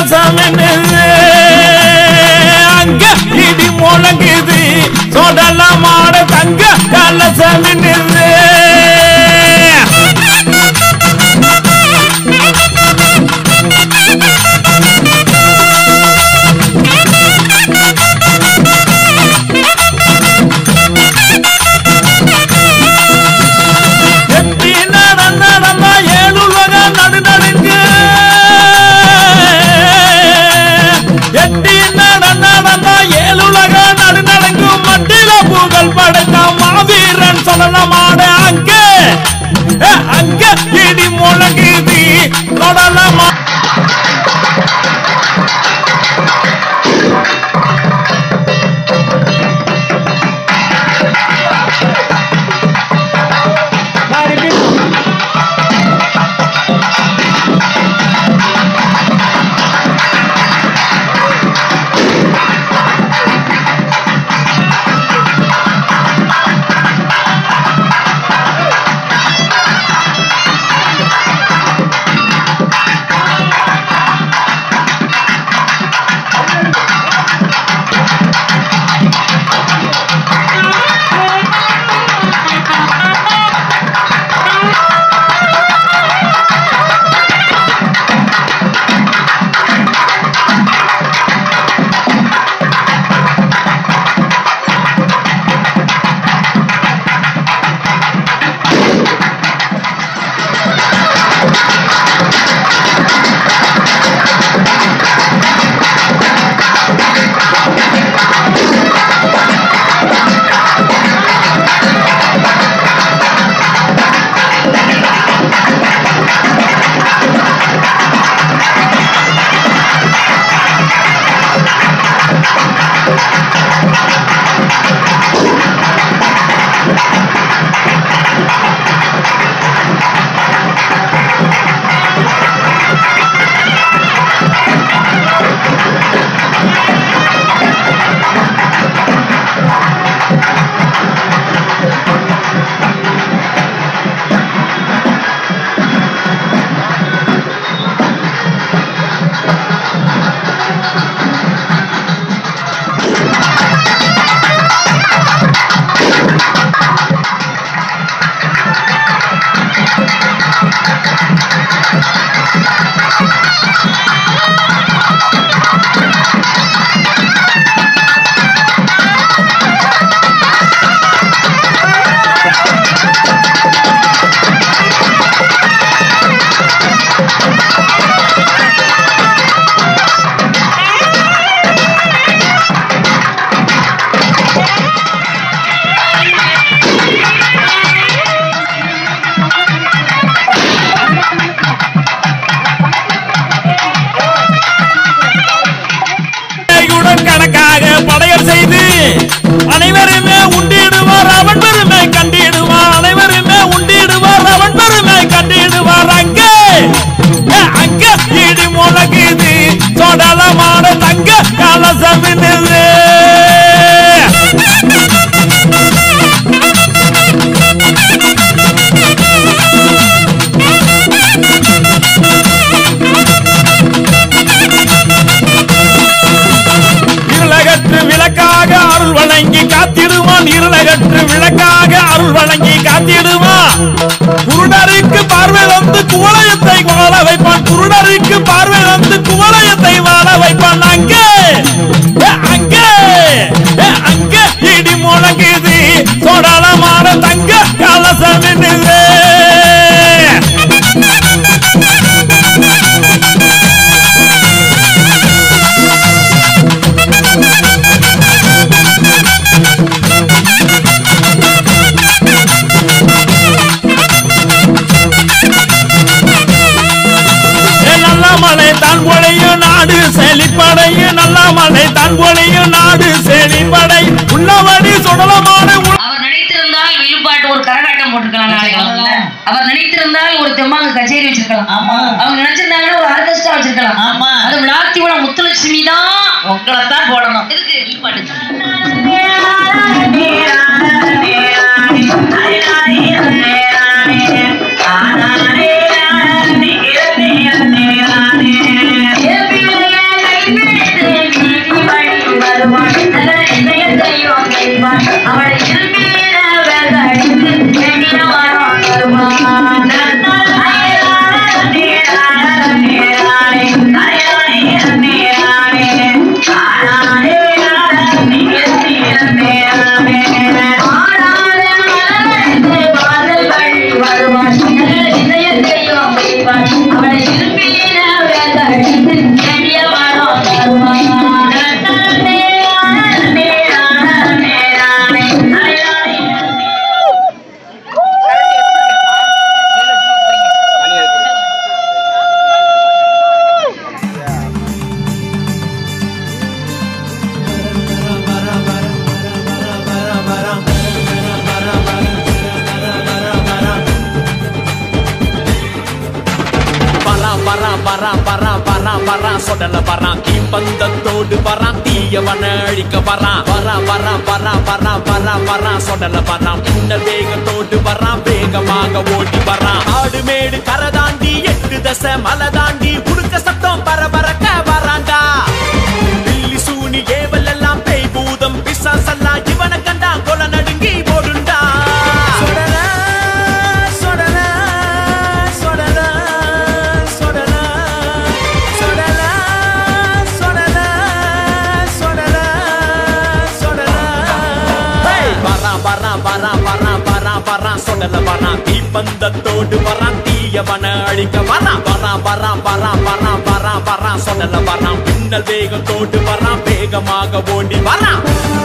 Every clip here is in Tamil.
கலசமின்னுது அங்க இடி முழங்குது சொடலமான தங்க கலசமின்னுது எட்டி நடந்த நம்ம ஏழுலக நடு நடுங்க எட்டி நடந்த நம்ம ஏழுலக நடு நடுங்கும் மட்டில புகழ் படைத்த மாவீரன் சொல்லலமாட அங்கே ஏ, அங்க இடி முழங்குது தொடலமா உடன் கணக்காக படையல் செய்து அனைவருமே உண்டிடுவார் அவன் பெருமை கண்டிடுவார் அனைவருமே உண்டிடுவார் அவன் பெருமை கண்டிடுவார் அங்கே ஏ, அங்கே இடி முழங்குது சொடலமான தங்க கலசமின்னுது இருளகற்று விளக்காக அருள் வழங்கி காத்திடுவான் இருளகற்று விளக்காக அருள் வழங்கி காத்திடுவான் குருடருக்கு பார்வை வந்து குவளையத்தை வாழ வைப்பான் குருடருக்கு பார்வை வந்து குவளையத்தை வாழ வைப்பான் அங்கே ஏ, அங்கே ஏ, அங்கே இடி முழங்குது சொடலமான தங்க கலசம் நின்னுது ஏ, நல்ல மலை தான் பொழியும் நாடு செழிப்படையும் நல்ல மலை தான் பொழியும் நாடு செழிப்படை உள்ளபடி சுடலமான உள்ள- அவர் நினைத்திருந்தால் வில்லுப்பாட்டு ஒரு கரகாட்டம் போட்டிருக்கலாம் நாளைக்கு அவர் நினைத்திருந்தால் ஒரு தெம்மாங்கு கச்சேரி வச்சிருக்கலாம் ஆமா. அவங்க நினைச்சிருந்தாங்கன்னா ஒரு ஆர்கெஸ்ட்ரா வச்சிருக்கலாம் ஆமா. அது விளாத்திவளம் முத்துலட்சுமி தான் உங்களை தான் போடணும் எதுக்கு வில்லுப்பாட்டு ஆ வரான் சொடல வரான் தீப்பந்தத்தோடு வரான் தீயவன அழிக்க வரான் வரான் வரான் வரான் வரான் வரான் வரான் சொடல வரான் பின்ன வேகத்தோடு வரான் வேகமாக ஓடி வரான் ஆடு மேடு கரை தாண்டி எட்டு தசை மலை தாண்டி உடுக்க சத்தம் பரபரக்க வரான்டா பில்லி சூனி ஏவல் எல்லாம் பேய் பூதம் பிசாசெல்லாம் இவனை கண்டா கொல நடுங்கி போடுண்டா சொடல சொடல சொடல சொடல சொடல சொடல சொடல சொடல வரான் வரான் வரான் வரான் வரான் வரான் சொடல வரான் தீப்பந்தத்தோடு வரான் தீயவன அழிக்க வரான் வரான் வரான் வரான் வரான் வரான் வரான் சொடல வரான் பின்னல் வேகத்தோடு வரான் வேகமாக ஓடி வரான்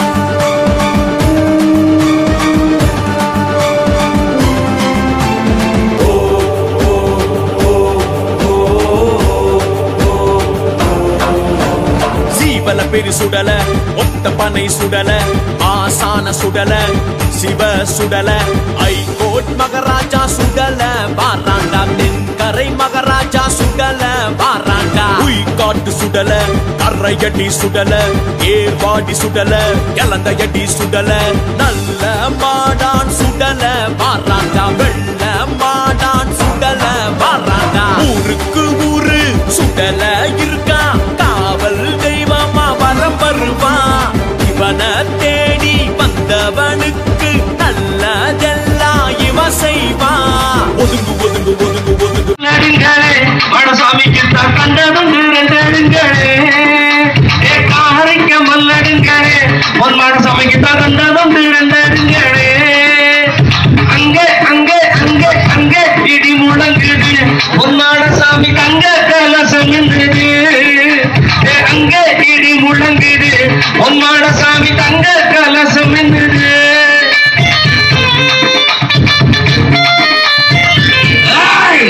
சீவல பெரு சுடல ஒத்த பனை சுடல ஆசான சுடல சிவ சுடல ஐகோட் மகராஜா சுடல வாராண்டா தென்கரை மகராஜா சுடல வாராண்டா உய்காட்டு சுடல கரையடி சுடல ஏர்வாடி சுடல எலந்தையடி சுடல நல்ல மாடான் சுடல வாராண்டா வெள்ள மாடான் சுடல வாராண்டா ஊருக்கு ஊரு சுடல இருக்கா காவல் தெய்வமா வரம் வருவான் இவனை தேடி வந்தவனுக்கு நல்லதெல்லாம் இவ செய்வான் ஒதுங்கு ஒதுங்கு ஒதுங்கு ஒதுங்கு நடுங்களே வடசாமிக்கு தான் கண்டதும் நடுங்களே ஏ காரைக்க மல்லடுங்களே பொன் வடசாமிக்கு தான் கண்டதும் நடுங்களே அங்கே அங்கே அங்கே அங்கே இடி முழங்குது பொன்னாட சாமி தங்க கலசம் இருந்தது ஏ அங்கே இடி முழங்குது பொன்னாட சாமி தங்க கலசம் இருந்தது ஏய்!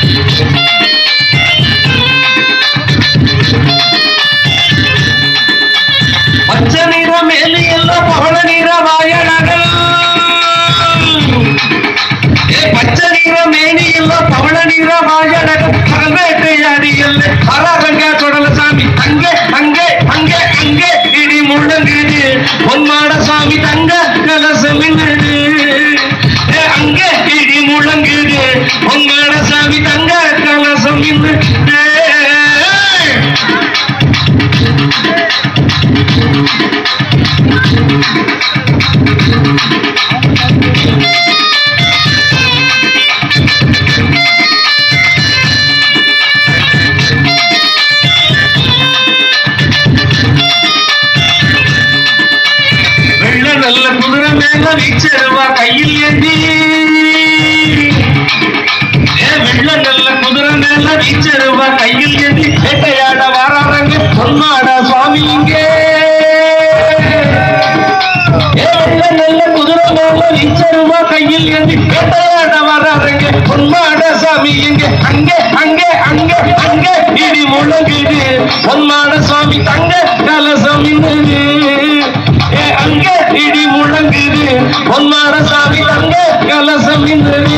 பச்சை நிற மேலி எல்லாம் பவள நிற வாயழகல் ஏ பச்சை நிற மேனி எல்லாம் பவள நிற வாயழகல் பகல் வேட்டையாடி எல்லை பராரங்க தொடல சாமி அங்கே அங்கே அங்கே அங்கே இடி முழங்குது பொன்மாட சாமி தங்க கலசம் மின்னுது. ஏ அங்கே இடி முழங்குது பொன்மாட சாமி தங்க கலசம் மின்னுது. வெள்ள நல்ல குதிரை மேல வீச்சருவா கையில் ஏந்தி ஏ வெள்ள நல்ல குதிரை மேல வீச்சருவா கையில் ஏந்தி வேட்டையாட வாராங்க பொன்னாட சுவாமி இங்கே ஏ வெள்ள நல்ல குதிரை மேல வீச்சருவா கையில் ஏந்தி வேட்டையாட வராங்க பொன்மாட சாமி இங்கே அங்கே அங்கே அங்கே அங்கே இடி முழங்குது பொன்மாட சுவாமி தங்க கலசம் இன்னது ஏ அங்கே இடி முழங்குது பொன்மாட சாமி தங்க கலசம் இன்னது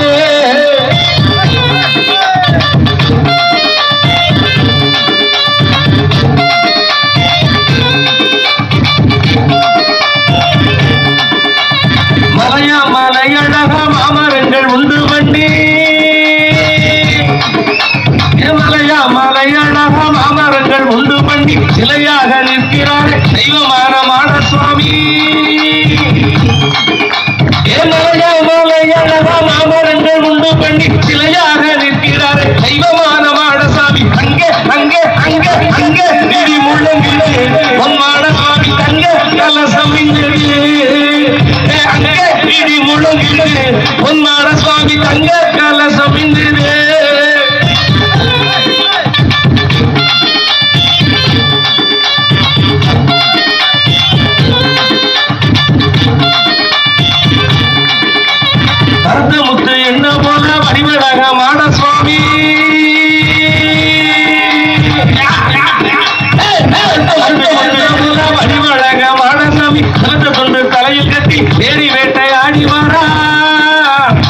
மலையா மலையழக மாமரங்கள் உண்டு வண்டி மலையா மலையழக மாமரங்கள் உண்டு பண்ணி சிலையாக நிற்கிறார் தெய்வமான மாட சுவாமி ஏ மலையா மலையழக மாமரங்கள் உண்டு பண்ணி சிலையாக நிற்கிறார் தெய்வமான மாட சாமி அங்கே அங்கே அங்கே அங்கே நிதி முழங்கிலே பொன்மாட சுவாமி தங்க கலசம் இங்கே ஏ அங்கே இடி முழங்கிலே பொன்மாட சுவாமி தங்க கலசம் இங்கே கருத்து முத்து என்ன போல வடிவழக மாட சுவாமி வடிவழக மாட சாமி கருத்து கொண்டு தலையில் கட்டி ஏறி வேட்டை ஆடி வரா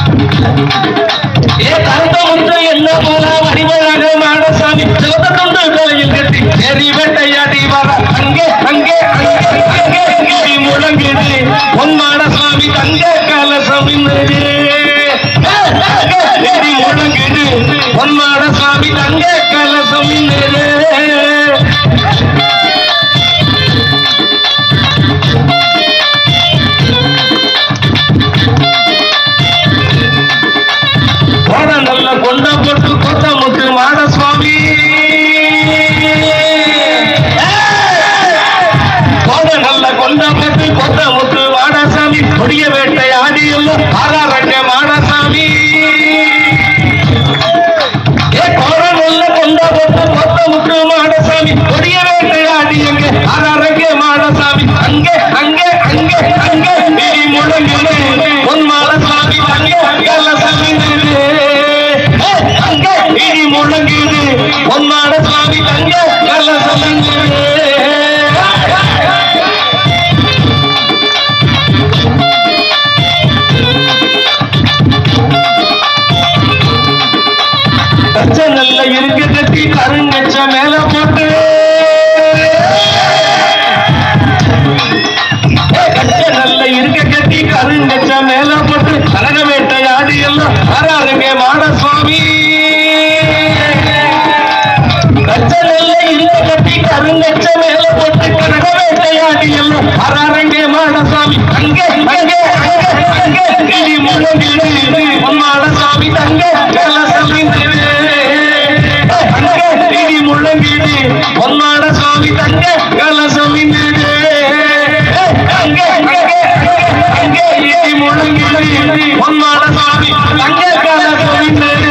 பொன்னாட சுவாமி தங்க கலசமி அங்கே அங்கே அங்கே இடி முழங்கி பொன்னாட சுவாமி தங்க கலசமி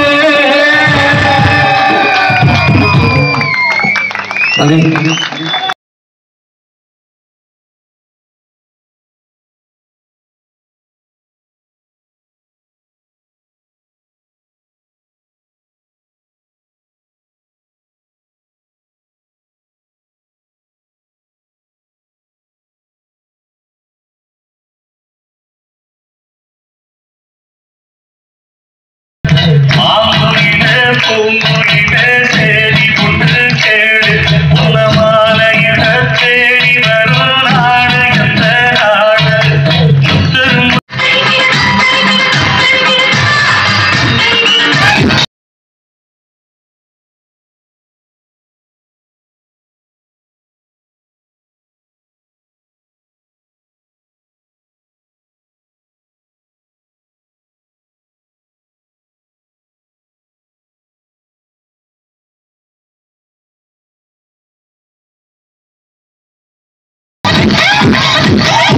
மாங்குயிலே பூங்குயிலே சேரி கொண்டு கேடு உணவான இட தேடி வரும் நாடு எந்த நாடு முத்தரும் ஆ